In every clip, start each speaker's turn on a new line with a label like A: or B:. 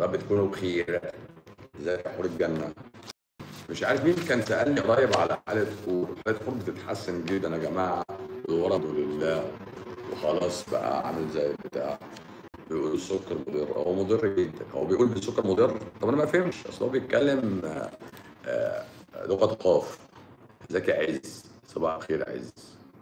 A: رب تكونوا بخير ازيك يا حور الجنه مش عارف مين كان سالني قريب على حاله حور حاله حور بتتحسن جدا يا جماعه والحمد لله وخلاص بقى عامل زي البتاع بيقول السكر مضر هو مضر جدا هو بيقول السكر مضر طب انا ما فهمش اصل هو بيتكلم آه، آه، لغه قاف ازيك يا عز صباح الخير يا عز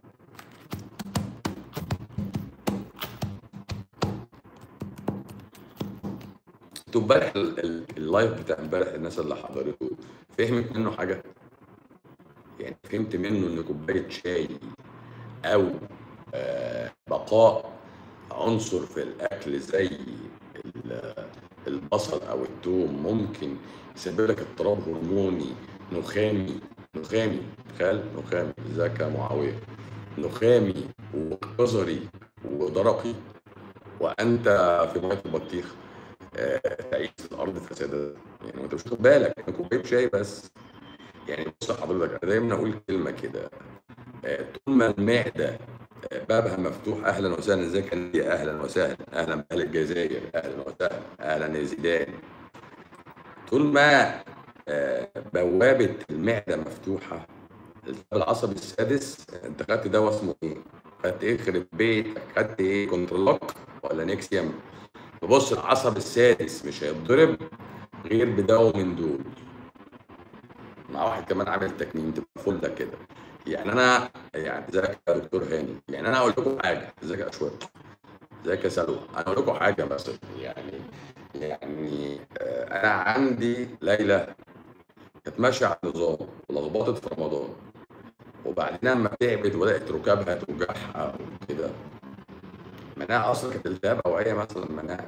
A: انتوا امبارح ال- ال- اللايف بتاع امبارح الناس اللي حضرته فهمت منه حاجه؟ يعني فهمت منه ان كوبايه شاي او آه، بقاء عنصر في الاكل زي ال- البصل او الثوم ممكن يسبب لك اضطراب هرموني نخامي نخامي تخيل نخامي ازيك يا معاويه نخامي وقذري ودرقي وانت في ميه البطيخ آه، تعيش في الارض فسادا يعني وانت مش واخد بالك انت كوبايه شاي بس يعني بص حضرتك انا دايما اقول كلمه كده آه، طول ما المعده آه، بابها مفتوح اهلا وسهلا ازيك انت اهلا وسهلا اهلا باهل الجزائر اهلا وسهلا اهلا يا زيدان طول ما آه، بوابه المعده مفتوحه الالتهاب العصبي السادس انت خدت دواء اسمه ايه؟ خدت ايه يخرب بيتك؟ خدت ايه؟ كنترولوك ولا نيكسيوم؟ بص العصب السادس مش هيتضرب غير بدواء من دول مع واحد كمان عامل تكميم تبقى فله كده يعني انا يعني ازيك يا دكتور هاني يعني انا اقول لكم حاجه ازيك يا اشواق ازيك يا سلوى انا اقول لكم حاجه مثلا يعني يعني آه، انا عندي ليلى كانت ماشيه على النظام ولخبطت في رمضان وبعدين لما تعبت وبدات ركابها توجعها وكده مناعه اصلا كانت التهاب اوعيه مثلا مناعه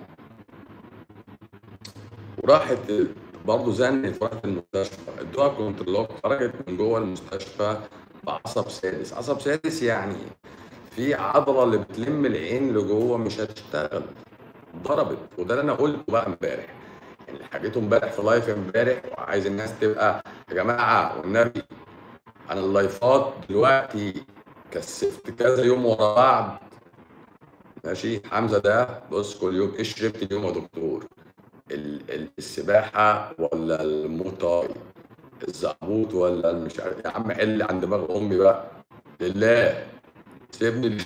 A: وراحت برضه زنت وراحت المستشفى ادوها كنترولوك خرجت من جوه المستشفى بعصب سادس عصب سادس يعني في عضله اللي بتلم العين لجوه مش هتشتغل ضربت وده اللي انا قلته بقى امبارح يعني حكيته امبارح في لايف امبارح وعايز الناس تبقى يا جماعه والنبي انا اللايفات دلوقتي كثفت كذا يوم ورا بعض ماشي حمزه ده بص كل يوم ايه شربت اليوم يا دكتور ال- ال- السباحه ولا الموتاي الزعبوط ولا مش عارف يا عم حل عن دماغ امي بقى لله سيبني لله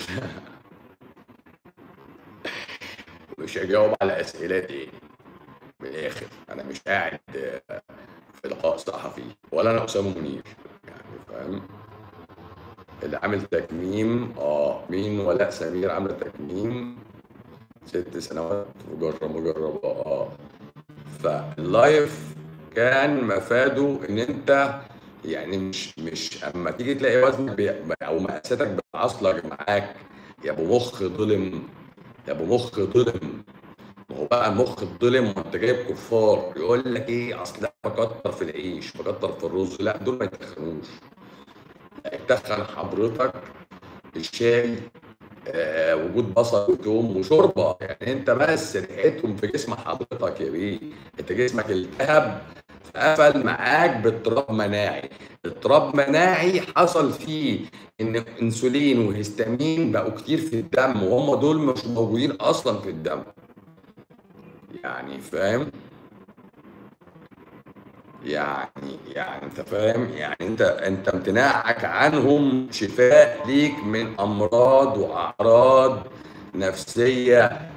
A: مش هجاوب على اسئلتي من الاخر انا مش قاعد آه، في لقاء صحفي ولا انا اسامه منير يعني فاهم اللي عامل تكميم اه مين ولاء سمير عامله تكميم ست سنوات مجرب مجرب اه فاللايف كان مفاده ان انت يعني مش مش اما تيجي تلاقي وزنك بي... او مقاساتك بتعصلك معاك يا ابو مخ ظلم يا ابو مخ ظلم ما هو بقى المخ الظلم وانت جايب كفار يقول لك ايه اصل لا بكتر في العيش بكتر في الرز لا دول ما يتخنوش يتخن حضرتك الشاي آه، وجود بصل وتوم وشوربه يعني انت بس ريحتهم في جسم حضرتك يا بيه انت جسمك التهب قفل معاك باضطراب مناعي اضطراب مناعي حصل فيه ان انسولين وهستامين بقوا كتير في الدم وهم دول مش موجودين اصلا في الدم يعني فاهم يعني يعني انت فاهم يعني انت انت امتناعك عنهم شفاء ليك من امراض واعراض نفسيه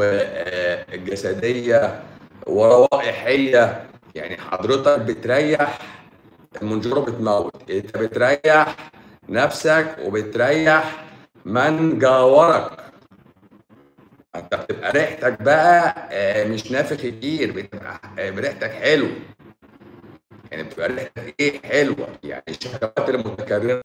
A: وجسديه وروائحيه يعني حضرتك بتريح المنجره بتموت انت بتريح نفسك وبتريح من جاورك انت بتبقى ريحتك بقى آه، مش نافخ كتير بتبقى آه، ريحتك حلو يعني بتبقى ريحتك ايه حلوه يعني الشهوات المتكرره